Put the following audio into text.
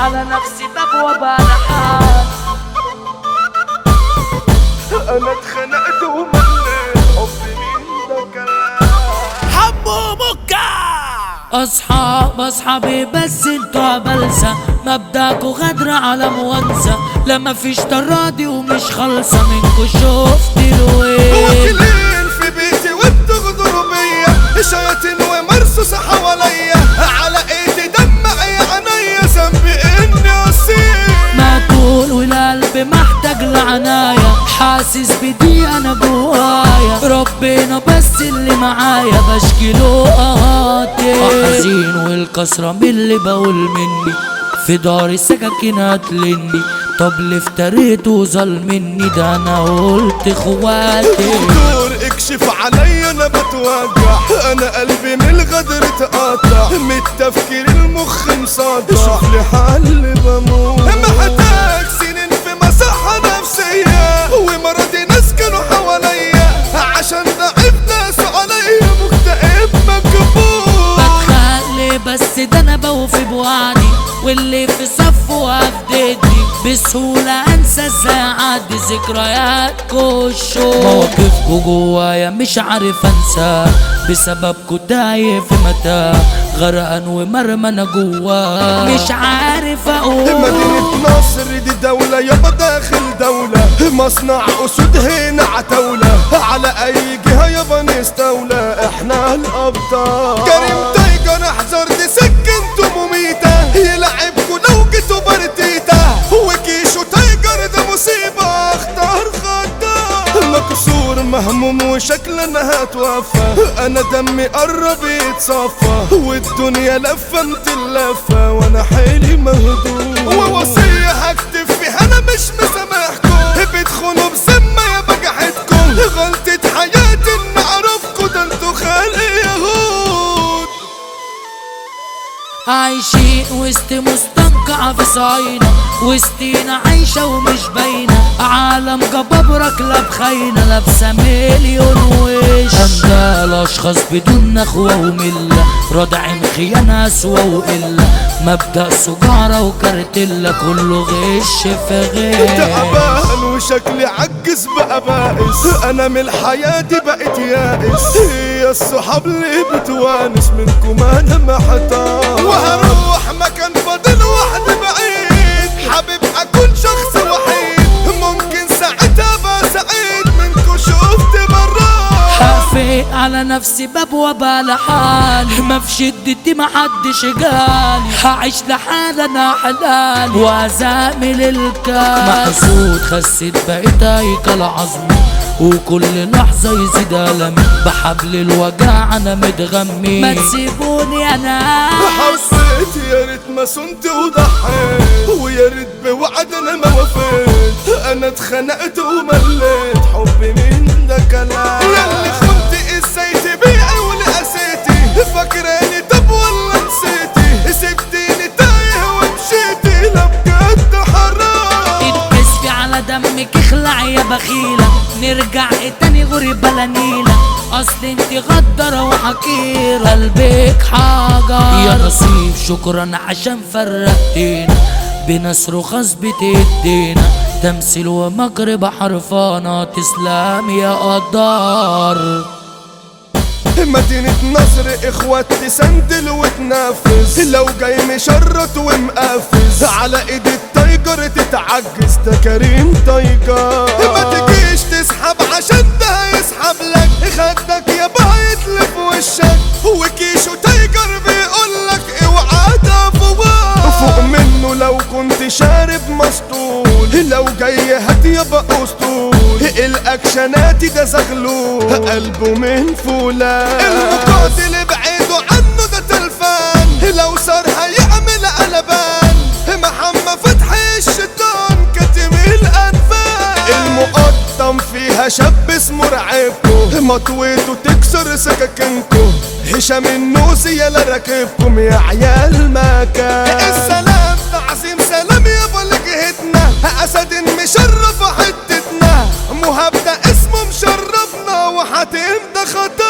على نفسي باب وبلحان انا اتخنقت ومليت حبي مين ده كلام حمو مكة اصحاب اصحابي بس انتوا بلسة مبداكوا غدر على موانسة لا مفيش تراضي ومش خالصة منكوا شفت الويل واكلين في بيتي وبتغدروا بيا شياطين ومرصوصة حواليا على ايدي دمعي عينيا ذنبي اني اصيل ماكول والقلب محتاج لعناية حاسس بدي انا جوايا ربنا بس اللي معايا بشكي له قهاتي حزين والكسرة من اللي بقول مني في دار السكاكين هتلني طب اللي افتريته وظل مني ده انا قلت اخواتي دكتور اكشف عليا انا بتوجع انا قلبي من الغدر اتقطع من التفكير المخ مصدع شوف لي حل بموت محتاج سنين في مصحة نفسية ومرضي ناس كانوا حواليا عشان ضعيف ناس عليا مكتئب مكبوت بتخلي بس ده انا بوفي بوعدي واللي في صفه وافدتني بسهولة انسى ازاي اعدي ذكرياتكوا الشوق مواقفكوا جوايا مش عارف انسى بسببكوا تايه في متاه غرقان ومرمى انا جواه مش عارف اقول مدينة نصر دي دولة يابا داخل دولة مصنع أسود هنا عتولة على أي جهة يابا نستولى احنا الأبطال كريم تايجر احذر دي سكنته مميتة يلعبكوا لو جيتوا بارتيتا وكيشو تايجر ده مصيبة اختار خطار مكسور مهموم وشكلنا هتوفى انا دمي قرب يتصفى والدنيا لفة انت اللفة وانا حيلي مهدوم ووصية هكتب فيها انا مش مسامحكم بتخونوا بسمة يا بجحتكم غلطة حياتي ان اعرفكم ده انتوا خلق يهود عايشين وسط مستنقع في صاينة وسطينا عايشة ومش باينة عالم جبابرة كلاب خاينة لابسة مليون وش أندال أشخاص بدون نخوة وملة رادعين خيانة أسوأ وقلة مبدأ سجارة وكارتيلا كله غش في غش تعبان وشكلي عجز بقى بائس انا من الحياة دي بقيت يائس هي الصحاب اللي بتوانس منكم انا محتار وهروح مكان فاضل واحد بعيد حابب اكون شخص وحيد ممكن ساعتها ابقى سعيد منكم شفت برا حافي على نفسي باب وبال حالي ما في شدتي ما حدش جالي هعيش لحالي انا حلال وازامل الكاس محسود خسيت بقيت هيكل عظمي وكل لحظة يزيد ألمي بحبل الوجع أنا متغمي ما تسيبوني أنا حسيت يا ريت ما صنت وضحيت ويا ريت بوعد انا ما وفيت انا اتخنقت ومليت حبي من ده كلام ياللي خنت ازاي تبيعي ولقسيتي فاكراني طب ولا نسيتي سبتيني تايه ومشيتي لا بجد حرام اتكسفي على دمك اخلع يا بخيلة نرجع تاني غري بلا نيلة اصل انت غدرة وحكيرة قلبك حجر يا نصيب شكرا عشان فرقتينا بناس رخص بتدينا تمثيل ومكر بحرفانة تسلم يا قدار مدينة نصر اخوات تسندل وتنافس لو جاي مشرط ومقفز على ايد التايجر تتعجز ده كريم تايجر ما تجيش تسحب عشان ده هيسحب لك خدك يا بايت في وشك وكيشو تايجر بيقولك اوعى تفوق فوق منه لو كنت شارب مسطول لو جاي هات يبقى اسطول الاكشنات ده زغلول قلبه من فولاذ المقاتل ابعدوا عنه ده تلفان لو صار هيعمل قلبان محمد فتحي الشيطان كاتم الانفاس المقطم فيها شاب اسمه رعبكو مطويته تكسر سكاكينكو هشام النوسي يلا راكبكم يا عيال مكان السلام تعظيم سلام يابا لجهتنا اسد مشرف حتتنا مهاب ده اسمه مشرفنا وحاتم ده خطر